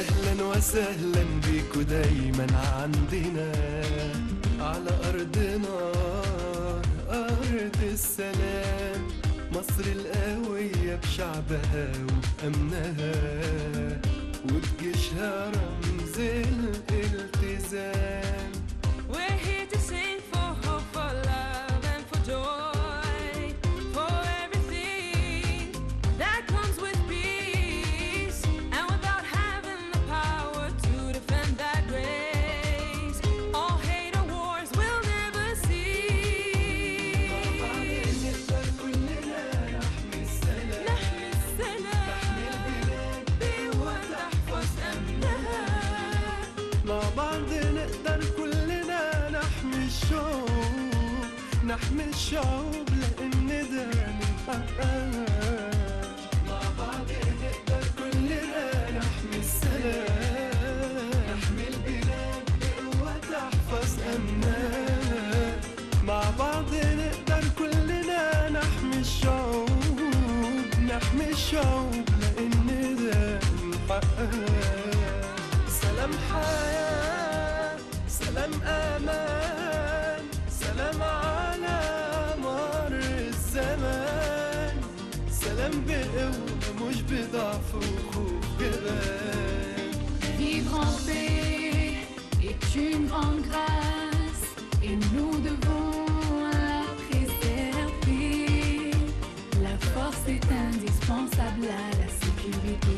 اهلا وسهلا بيكوا دايما عندنا على ارضنا ارض السلام مصر القوية بشعبها وبأمنها وبجيشها رمز الالتزام We're here to sing for hope, for love, and for joy. For everything that comes with peace. And without having the power to defend that grace, all hate or wars will never cease. نقدر كلنا نحمي السلام نحمي السلام بقوة تحفظ أمنها مع بعض نقدر كلنا نحمي الشعوب نحمي الشعوب لأن ده من حقها مع بعض نقدر كلنا نحمي السلام نحمي البلاد بقوة تحفظ أمنها مع بعض نقدر كلنا نحمي الشعوب نحمي الشعوب لأن ده من حقها سلام حياة سلام أمان سلام على مر الزمان سلام بقوة مش بضعف وخوف جبان Vivre en paix est une grande grâce et nous devons la préserver. La force est indispensable à la sécurité.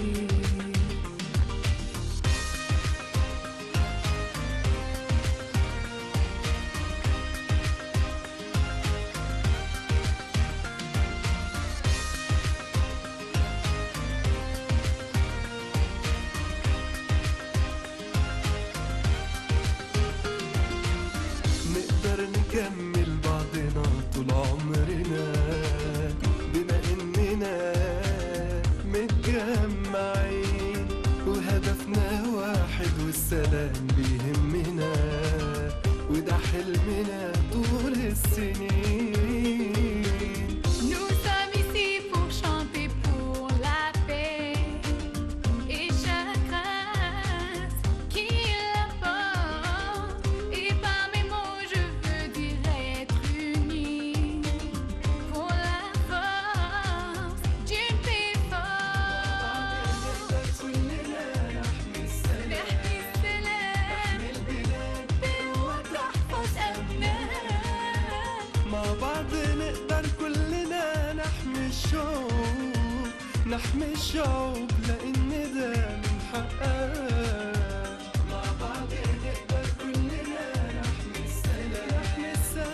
نقدر نكمل بعضنا طول عمرنا بما اننا متجمعين وهدفنا واحد والسلام بيهمنا وده حلمنا طول السنين Nous sommes ici pour chanter pour la paix et chaque grâce qu'il apporte. Et par mes mots, je veux dire être unis pour la force d'une paix forte. كلنا نحمي السلام نحمي السلام البلاد وتحفظ أمنها مع بعض نقدر كلنا نحمي الشعوب نحمي الشعوب لأن ده من حقها مع بعض نقدر كلنا نحمي السلام نحمي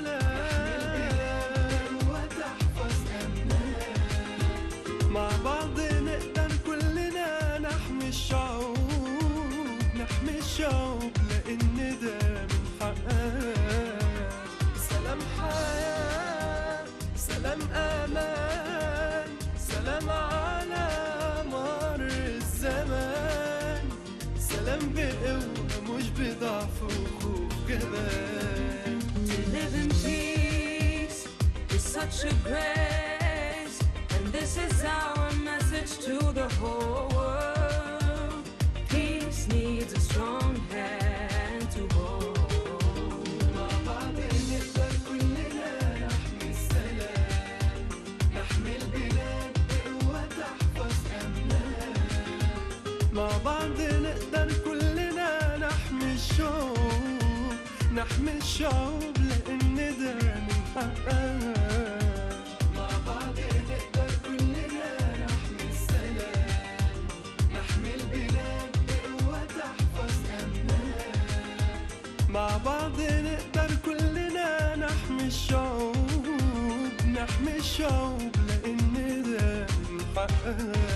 السلام وتحفظ أمنها مع بعض نقدر كلنا نحمي الشعوب نحمي الشعوب لأن ده من حقها سلام حياة سلام أمان سلام على مر الزمان سلام بقوة مش بضعف وخوف جبان To live in peace is such a grace, and this is our message to the whole world. Peace needs a strong hand to hold. مع بعض نقدر كلنا نحمي السلام نحمي البلاد بقوة تحفظ أمنها مع بعض نقدر كلنا نحمي الشعوب نحمي الشعوب لأن ده من حقها مع بعض نقدر كلنا نحمي السلام نحمي البلاد بقوة تحفظ أمنها مع بعض نقدر كلنا نحمي الشعوب نحمي الشعوب لأن ده من حقها